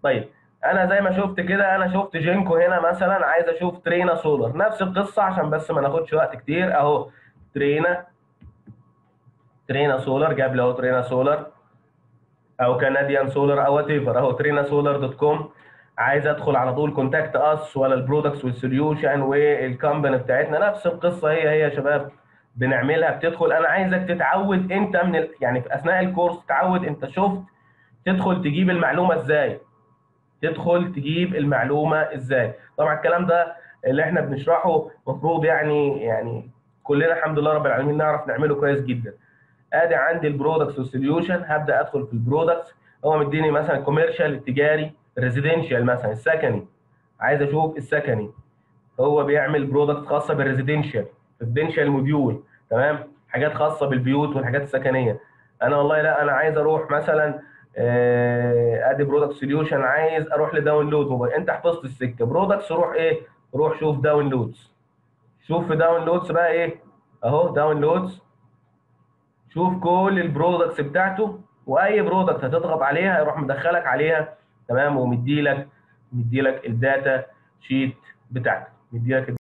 طيب انا زي ما شفت كده انا شفت جينكو هنا مثلا عايز اشوف ترينا سولار نفس القصه عشان بس ما ناخدش وقت كتير اهو ترينا ترينا سولار جاب لي اهو ترينا سولار او كنديان سولار او وات ايفر اهو ترينا سولار دوت كوم عايز ادخل على طول كونتاكت اس ولا البرودكتس والسوليوشن والكومباني بتاعتنا نفس القصه هي هي يا شباب بنعملها بتدخل انا عايزك تتعود انت من ال... يعني في اثناء الكورس تتعود انت شفت تدخل تجيب المعلومه ازاي تدخل تجيب المعلومه ازاي طبعا الكلام ده اللي احنا بنشرحه المفروض يعني يعني كلنا الحمد لله رب العالمين نعرف نعمله كويس جدا ادي عندي البرودكتس والسوليوشن هبدا ادخل في البرودكتس هو مديني مثلا كوميرشال التجاري ريزيدنشال مثلا السكني عايز اشوف السكني هو بيعمل برودكت خاصه بالريزيدنشال ريزيدنشال موديول تمام حاجات خاصه بالبيوت والحاجات السكنيه انا والله لا انا عايز اروح مثلا آه، ادي برودكت سوليوشن عايز اروح لداونلود موبايل انت حفظت السكه برودكتس روح ايه روح شوف داونلودز شوف في داونلودز بقى ايه اهو داونلودز شوف كل البرودكتس بتاعته واي برودكت هتضغط عليها يروح مدخلك عليها تمام ومديلك مديلك الداتا شيت بتاعتك مديلك